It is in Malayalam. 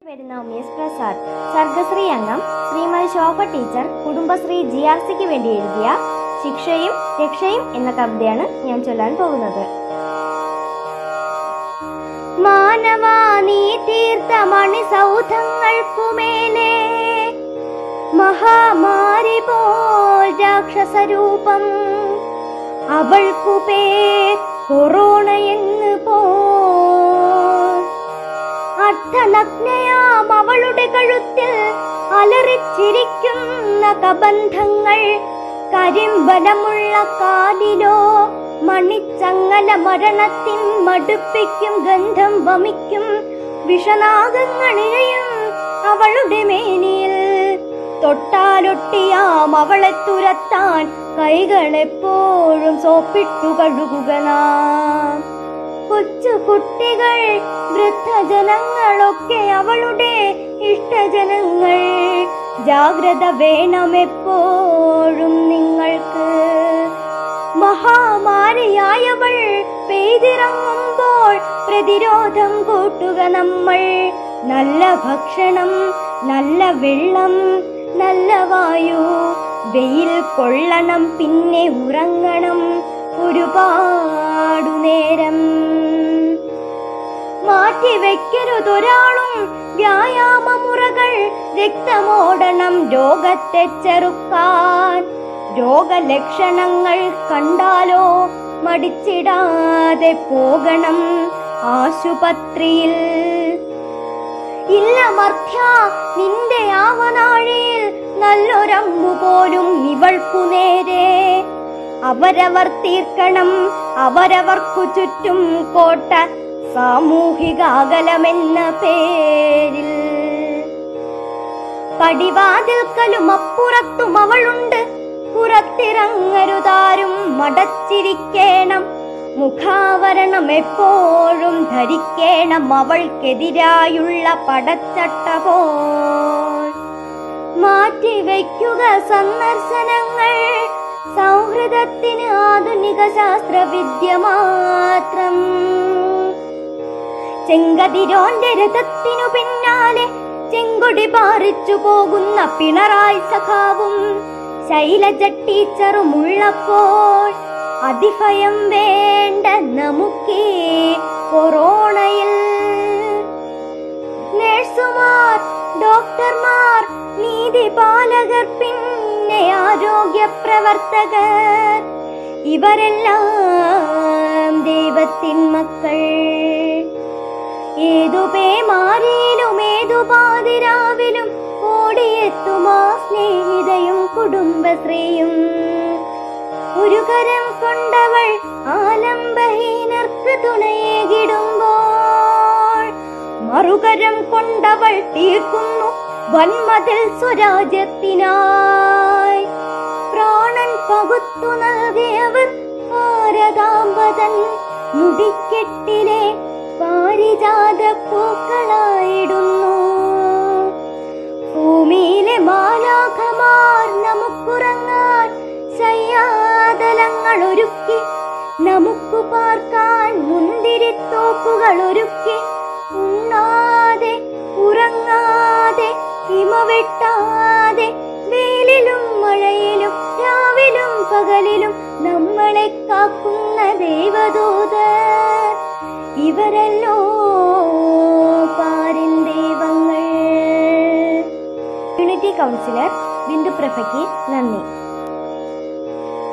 വരുന്ന ഉമേഷ് പ്രസാദ് സർഗശ്രീ അംഗം Shrimati Shobha teacher Kudumbashree G R സിക്ക് വേണ്ടി എഴുതിയ ശിക്ഷയും രക്ഷയും എന്ന കവിതയാണ് ഞാൻ ചൊല്ലാൻ പോകുന്നത് മാനവാ നീ തീർത്ത മണിസൗധങ്ങൾക്കുമേലെ മഹാമാരി പോൽ രാക്ഷസരൂപം അവൾക്കു പേർ കൊറോണ എന്ന് പോ അർദ്ധനഗ്നയാം അവളുടെ കഴുത്തിൽ അലറിച്ചിരിക്കുന്ന കബന്ധങ്ങൾ കരിമ്പലമുള്ള കാലിലോ മണിച്ചങ്ങല മരണത്തിൻ മടുപ്പിക്കും ഗന്ധം വമിക്കും വിഷനാഗങ്ങളിഴയും അവളുടെ മേനിയിൽ തൊട്ടാലൊട്ടിയാം അവളെ തുരത്താൻ കൈകളെപ്പോഴും സോപ്പിട്ടു കഴുകുക നാം കൊച്ചു കുട്ടികൾ വൃദ്ധജനങ്ങളൊക്കെ അവളുടെ ഇഷ്ടജനങ്ങൾ ജാഗ്രത വേണമെപ്പോഴും നിങ്ങൾക്ക് മഹാമാരിയായവൾ പെയ്തിറങ്ങുമ്പോൾ പ്രതിരോധം കൂട്ടുക നമ്മൾ നല്ല ഭക്ഷണം നല്ല വെള്ളം നല്ല വായു വെയിൽ കൊള്ളണം പിന്നെ ഉറങ്ങണം ഒരുപാടു നേരം മാറ്റിവെക്കരുതൊരാളും വ്യായാമമുറകൾ രക്തമോടണം രോഗത്തെ ചെറുക്കാൻ രോഗലക്ഷണങ്ങൾ കണ്ടാലോ മടിച്ചിടാതെ പോകണം ആശുപത്രിയിൽ ഇല്ല മർധ്യ നിന്റെ ആവനാഴിയിൽ നല്ലൊരമ്പു പോലും ഇവൾക്കു നേരെ അവരവർ തീർക്കണം അവരവർക്കു ചുറ്റും കോട്ട സാമൂഹിക അകലമെന്ന പേരിൽ പടിവാതിൽക്കലും അപ്പുറത്തും അവളുണ്ട് പുറത്തിറങ്ങരുതാരും മടച്ചിരിക്കണം മുഖാവരണം എപ്പോഴും ധരിക്കണം അവൾക്കെതിരായുള്ള പടച്ചട്ട പോൽ മാറ്റിവെക്കുക സന്ദർശനങ്ങൾ സൗഹൃദത്തിന് ആധുനിക ശാസ്ത്രവിദ്യ മാത്രം ചെങ്കതിരോന്റെ രഥത്തിനു പിന്നാലെ ചെങ്കൊടി പാറിച്ചു പോകുന്ന പിണറായി സഖാവും ശൈലജ ടീച്ചറുമുള്ളപ്പോൾ അതിഭയം വേണ്ട നമുക്കേ കൊറോണയിൽ നഴ്സുമാർ ഡോക്ടർമാർ നീതിപാലകർ പിന്നെ ആരോഗ്യ പ്രവർത്തകർ ഇവരെല്ലാം ദൈവത്തിൻ മക്കൾ ഏതു പേമാരിയിലും ഏതു പാതിരാവിലും ഓടിയെത്തുമാ സ്നേഹിതയും കുടുംബശ്രീയും ഒരു കരം കൊണ്ടവൾ ആലംബഹീനർക്ക് തുണയേകിടുമ്പോൾ മറുകരം കൊണ്ടവൾ തീർക്കുന്നു വന്മതിൽ സ്വരാജ്യത്തിനായി പ്രാണൻ പകുത്തു നൽകിയവർ ഭാരതാംബതൻ മുടിക്കെട്ടിലെ പാരിജാത പൂക്കളായിടുന്നു ഭൂമിയിലെ മാലാഖമാർ നമുക്കുറങ്ങാൻ ശയ്യാതലങ്ങൾ ഒരുക്കി നമുക്കു പാർക്കാൻ മുന്തിരിത്തോപ്പുകൾ ഒരുക്കി ഉണ്ണാതെ ഉറങ്ങാതെ ഹിമവെട്ടാതെ വെയിലിലും മഴയിലും രാവിലും പകലിലും നമ്മളെ കാക്കുന്ന ദൈവദൂതർ ഇവരല്ലോ പാരിൻ ദൈവങ്ങൾ യൂണിറ്റി കൗൺസിലർ ബിന്ദു പ്രഭയ്ക്ക് നന്ദി